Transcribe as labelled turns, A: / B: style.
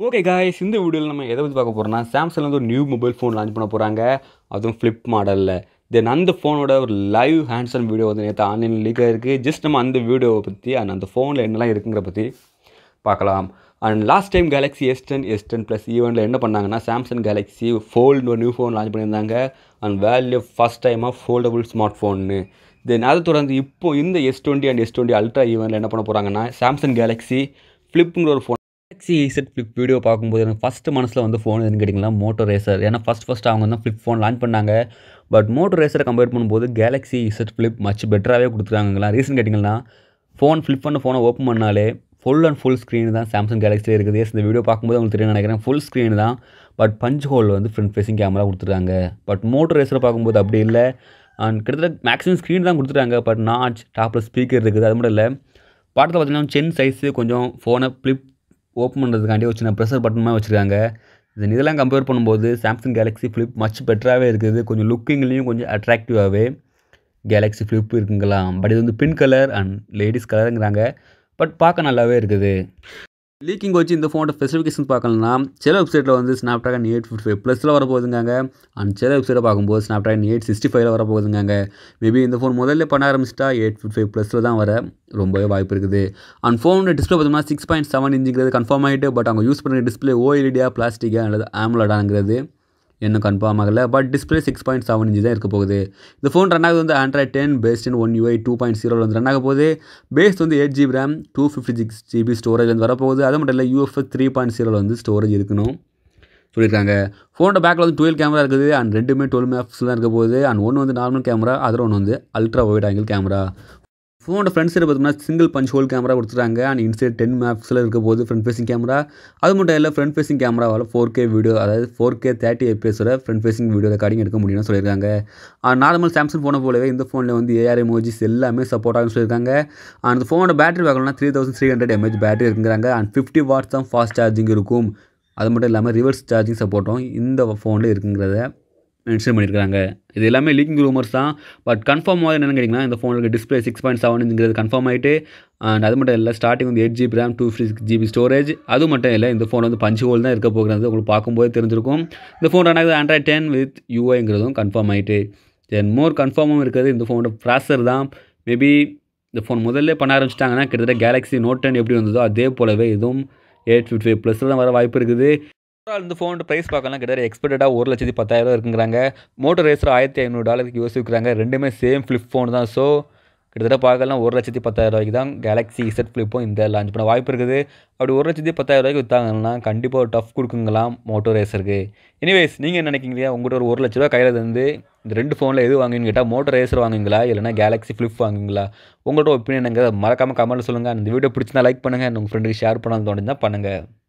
A: okay guys இந்த வீடியோவில் நம்ம எதை பற்றி பார்க்க போகிறோம்னா சாம்சங் வந்து ஒரு நியூ மொபைல் ஃபோன் லான்ச் பண்ண போகிறாங்க அதுவும் ஃப்ளிப் மாடலில் தென் அந்த ஃபோனோட ஒரு லைவ் ஹேண்ட்ஸன் வீடியோ வந்து நேற்று ஆன்லைனில் லீக் ஆகிருக்கு ஜஸ்ட் நம்ம அந்த வீடியோவை பற்றி அண்ட் அந்த ஃபோனில் என்னெல்லாம் இருக்குங்கிற பற்றி பார்க்கலாம் and last time galaxy S ten S ten plus ஈவெண்ட்டில் என்ன பண்ணாங்கன்னா சாம்சங் கேலக்ஸி ஃபோல்டு ஒரு நியூ ஃபோன் லான்ச் பண்ணியிருந்தாங்க அண்ட் வேல்யூ ஃபஸ்ட் டைமாக ஃபோல்டபுள் ஸ்மார்ட் ஃபோன்னு தென் அதை தொடர்ந்து இப்போ இந்த S twenty and S twenty ultra ஈவெண்ட்டில் என்ன பண்ண போகிறாங்கன்னா சாம்சங் கேலக்ஸி ஃப்ளிப்புங்கிற ஒரு phone galaxy set flip video பார்க்கும்போது எனக்கு ஃபஸ்ட்டு மனசில் வந்து ஃபோன் எதுன்னு கேட்டிங்கன்னா மோட்டோ ரேசர் ஏன்னா ஃபஸ்ட் ஃபஸ்ட் அவங்க தான் ஃப்ளிப் ஃபோன் லான்ச் பண்ணாங்க பட் மோட்டோ ரேசரை கம்பேர் பண்ணும்போது கேலக்ஸி செட் ஃப்ளிப் மச் பெட்டராகவே கொடுத்துருக்காங்களா ரீசன் கேட்டிங்கன்னா ஃபோன் ஃப்ளிப் பண்ண ஃபோனை ஓப்பன் பண்ணாலே ஃபுல் அண்ட் ஃபுல் ஸ்க்ரீன் தான் சாம்சங் கேலக்ஸியில் இருக்குது Yes, இந்த வீடியோ பார்க்கும்போது உங்களுக்கு தெரியும் நினைக்கிறேன் ஃபுல் ஸ்க்ரீன் தான் பட் பஞ்ச் ஹோல் வந்து ஃப்ரண்ட் ஃபேஸிங் கேமரா கொடுத்துருக்காங்க பட் மோட்டோ ரேசரை பார்க்கும்போது அப்படி இல்லை அண்ட் கிட்டத்தட்ட மேக்ஸிமம் ஸ்க்ரீன் தான் கொடுத்துருக்காங்க பட் நாச் டாப்பில் ஸ்பீக்கர் இருக்குது அது மட்டும் இல்லை படத்தில் பார்த்தீங்கன்னா சென் சைஸு கொஞ்சம் ஃபோனை ஃப்ளிப் ஓப்பன் பண்ணுறதுக்காண்டி ஒரு சின்ன ப்ரெஷர் பட்டன் மாதிரி வச்சுருக்காங்க இது இதெல்லாம் கம்பேர் பண்ணும்போது சாம்சங் கேலக்ஸி ஃப்ளிப் மச் பெட்டராகவே இருக்குது கொஞ்சம் லுக்கிங்லேயும் கொஞ்சம் அட்ராக்டிவாகவே கேலக்ஸி ஃப்ளிப் இருக்குங்களாம் பட் இது வந்து பின் கலர் அண்ட் லேடிஸ் கலருங்கிறாங்க பட் பார்க்க நல்லாவே இருக்குது லீக்கிங் வச்சு இந்த ஃபோனோட ஸ்பெசிஃபிகேஷன் பார்க்கலன்னா சில வெப்சைட்டில் வந்து snapdragon eight fifty five ப்ளஸில் வரப்போகுதுங்க அண்ட் சில வெப்சைட்டை பார்க்கும்போது ஸ்னாப் ட்ராகன் எயிட் சிக்ஸ்டி ஃபைவ்ல வரப்போகுதுங்க மேபி இந்த ஃபோன் முதல்ல பண்ண ஆரம்பிச்சிட்டா எயிட் ஃபிஃப்டி ஃபைவ் ப்ளஸில் தான் வர ரொம்பவே வாய்ப்பு இருக்குது அண்ட் ஃபோனோட டிஸ்பிளே பார்த்தோம்னா சிக்ஸ் பாயிண்ட் செவன் இன்ச்சுங்கிறது கன்ஃபார்ம் ஆகிட்டு பட் அவங்க யூஸ் பண்ணுற டிஸ்பிளே ஓஎல்டியா பிளாஸ்டிக்கா அல்லது ஆம்லடாங்கிறது இன்னும் கன்ஃபார்ம் ஆகலை but display six point seven inch தான் இருக்க போகுது இந்த ஃபோன் ரன் ஆகுது வந்து android ten based in one UI two point ஜீரோவில் வந்து ரன் ஆக போகுது பேஸ் வந்து eight GB RAM two fifty six GB storage வந்து வரப்போகுது அது மட்டும் இல்லை யூஎஃப்எஸ் த்ரீ பாயிண்ட் ஜீரோவில் வந்து ஸ்டோரேஜ் இருக்கணும் சொல்லியிருக்காங்க ஃபோனோட பேக்கில் வந்து டுவெல் கேமரா இருக்குது அண்ட் ரெண்டுமே டுவெல் மேப்ஸ் தான் இருக்க போகுது அண்ட் ஒன்று வந்து நார்மல் கேமரா அதில் ஒன்று வந்து அல்ட்ரா ஒயிட் ஆங்கிள் கேமரா ஃபோனோட ஃப்ரண்ட் சைடு பார்த்தோம்னா சிங்கிள் பஞ்ச் ஹோல் கேமரா கொடுத்துருக்காங்க அண்ட் இன்சைட் டென் மேப்ஸில் இருக்க போது ஃப்ரண்ட் ஃபேசிங் கேமரா அது மட்டும் இல்லை ஃப்ரண்ட் ஃபேசிங் கேமராவால் ஃபோர் கே வீடியோ அதாவது ஃபோர் கே தேர்ட்டி எபிஎஸோட ஃப்ரண்ட் ஃபேசிங் வீடியோ ரெக்கார்டிங் எடுக்க முடியும்னு சொல்லியிருக்காங்க நார்மல் சாம்சங் ஃபோனை போலவே இந்த ஃபோனில் வந்து ஏஆர் எமோஜிஸ் எல்லாமே சப்போர்ட் ஆகும்னு சொல்லியிருக்காங்க அந்த ஃபோனோட பேட்டரி பார்க்கணும்னா three thousand three hundred MAH battery இருக்குங்கிறாங்க அண்ட் ஃபிஃப்டி வாட்ஸ் தான் ஃபாஸ்ட் சார்ஜிங் இருக்கும் அது மட்டும் இல்லாமல் ரிவர்ஸ் சார்ஜிங் சப்போர்ட்டும் இந்த ஃபோனில் இருக்குங்கிறத மென்ஷன் பண்ணியிருக்காங்க இது எல்லாமே லீக்கிங் ரூமர்ஸ் தான் பட் கன்ஃபார்ம் ஆகுது என்னென்னு கேட்டிங்கன்னா இந்த ஃபோனுக்கு டிஸ்பிளே சிக்ஸ் பாயிண்ட் செவன்ங்கிறது கன்ஃபார்ம் ஆகிட்டு அண்ட் அது மட்டும் இல்லை ஸ்டார்டிங் வந்து eight GB RAM two fifty six GB storage அது மட்டும் இல்லை இந்த ஃபோன் வந்து பஞ்சு ஹோல் தான் இருக்க போகிறது உங்களுக்கு பார்க்கும்போது தெரிஞ்சிருக்கும் இந்த ஃபோன் ரன் ஆகுது ஆண்ட்ராய்ட் டென் வித் யூஐங்கிறதும் கன்ஃபார்ம் ஆகிட்டு தென் மோர் கன்ஃபார்மும் இருக்குது இந்த ஃபோனோட ப்ராசர் தான் மேபி இந்த ஃபோன் முதல்ல பண்ண ஆரம்பிச்சிட்டாங்கன்னா கிட்டத்தட்ட கேலக்ஸி நோட் டென் எப்படி வந்ததோ அதே போலவே இதுவும் எயிட் ஃபிஃப்டி ஃபைவ் ப்ளஸில் தான் வர வாய்ப்பு இருக்குது ஓவரால் இந்த ஃபோனோட ப்ரைஸ் பார்க்கலாம் கிட்டத்தட்ட எக்ஸ்பெக்டடாக ஒரு லட்சத்தி பத்தாயிரம் இருக்குங்கிறாங்க மோட்டர் ரேசர் ஆயிரத்தி ஐநூறு டாலருக்கு யோசிக்கிறாங்க ரெண்டுமே சேம் ஃப்ளிப் ஃபோன் தான் ஸோ கிட்டத்தட்ட பார்க்கலாம் ஒரு லட்சத்தி பத்தாயிரம் ரூபாய்க்கு தான் கேலக்ஸி இசட் ஃப்ளிப்பும் இந்த லான்ச் பண்ண வாய்ப்பு இருக்குது அப்படி ஒரு லட்சத்தி பத்தாயிரம் ரூபாய்க்கு விற்றாங்கன்னா கண்டிப்பாக ஒரு டஃப் கொடுக்குங்களாம் மோட்டோ ரேசருக்கு எனிவேஸ் நீங்கள் என்ன நினைக்கிறீங்க உங்கள்கிட்ட ஒரு ஒரு லட்ச ரூபா கையில் இருந்து இந்த ரெண்டு ஃபோனில் எது வாங்குவீங்கன்னு கேட்டால் மோட்டோ ரேசர் வாங்குவீங்களா இல்லைனா கேலக்ஸி ஃப்ளிப் வாங்குவீங்களா உங்களோட ஒப்பீனியனுங்க மறக்காமல் கமெண்ட்டில் சொல்லுங்கள் அந்த வீடியோ பிடிச்சிருந்தா லைக் பண்ணுங்கள் உங்கள் ஃப்ரெண்டுக்கு ஷேர் பண்ணாலும் தோணுச்சுன்னா பண்ணுங்கள்